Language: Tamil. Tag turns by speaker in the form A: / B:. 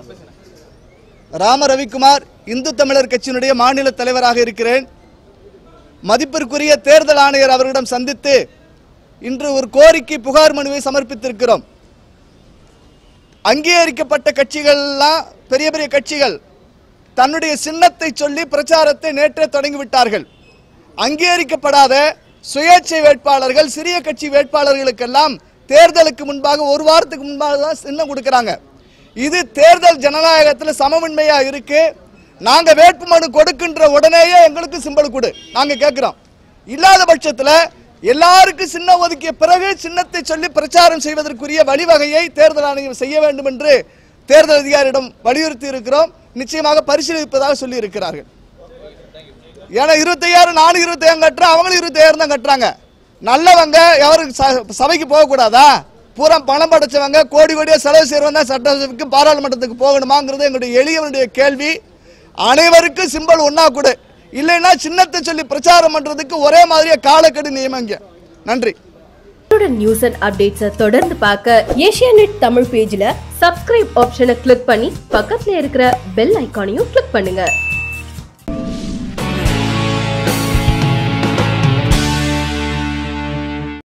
A: ராம ரவிக்குமார் இந்து தமிழர் கட்சியினுடைய மாநில தலைவராக இருக்கிறேன் மதிப்பிற்குரிய தேர்தல் ஆணையர் அவர்களிடம் சந்தித்து இன்று ஒரு கோரிக்கை புகார் மனுவை சமர்ப்பித்திருக்கிறோம் அங்கீகரிக்கப்பட்ட கட்சிகள்லாம் பெரிய பெரிய கட்சிகள் தன்னுடைய சின்னத்தை சொல்லி பிரச்சாரத்தை நேற்றே தொடங்கிவிட்டார்கள் அங்கீகரிக்கப்படாத சுயேட்சை வேட்பாளர்கள் சிறிய கட்சி வேட்பாளர்களுக்கெல்லாம் தேர்தலுக்கு முன்பாக ஒரு வாரத்துக்கு முன்பாக தான் சின்னம் கொடுக்குறாங்க இது தேர்தல் ஜனநாயகத்தில் சமமின்மையா இருக்கு நாங்க வேட்புமனு கொடுக்கின்ற உடனேயே எங்களுக்கு சிம்பல் கொடு நாங்க கேட்கிறோம் இல்லாத பட்சத்தில் எல்லாருக்கும் சின்னம் ஒதுக்கிய பிறகு சின்னத்தை சொல்லி பிரச்சாரம் செய்வதற்குரிய வழிவகையை தேர்தல் ஆணையம் செய்ய வேண்டும் என்று தேர்தல் அதிகாரியிடம் வலியுறுத்தி இருக்கிறோம் நிச்சயமாக பரிசீலிப்பதாக சொல்லி இருக்கிறார்கள் ஏன்னா இருபத்தையாயிரம் நானும் இருபத்தையாயிரம் கட்டுறேன் அவங்களும் இருபத்தையாயிரம் தான் கட்டுறாங்க நல்லவங்க யாரும் ச- சபைக்கு போகக்கூடாதா பூரா பணம் படைச்சவங்க கோடி கோடியா செலவு செய்யறவங்க தான் சட்டசபைக்கு பாராளுமன்றத்துக்கு போகணுமாங்கிறது எங்களுடைய எளியவனுடைய கேள்வி அனைவருக்கும் சிம்பல் ஒன்னா கொடு இல்லைன்னா சின்னத்தை சொல்லி பிரச்சாரம் பண்றதுக்கு ஒரே மாதிரியா காலக்கெடு நியமங்க நன்றி
B: உடனுக்குடன் நியூஸ் அண்ட் அப்டேட்ஸை தொடர்ந்து பார்க்க ஏஷியாநெட் தமிழ் பேஜ்ல சப்ஸ்கிரைப் ஆப்ஷனை கிளிக் பண்ணி பக்கத்துல இருக்கிற பெல் ஐகானையும் கிளிக் பண்ணுங்க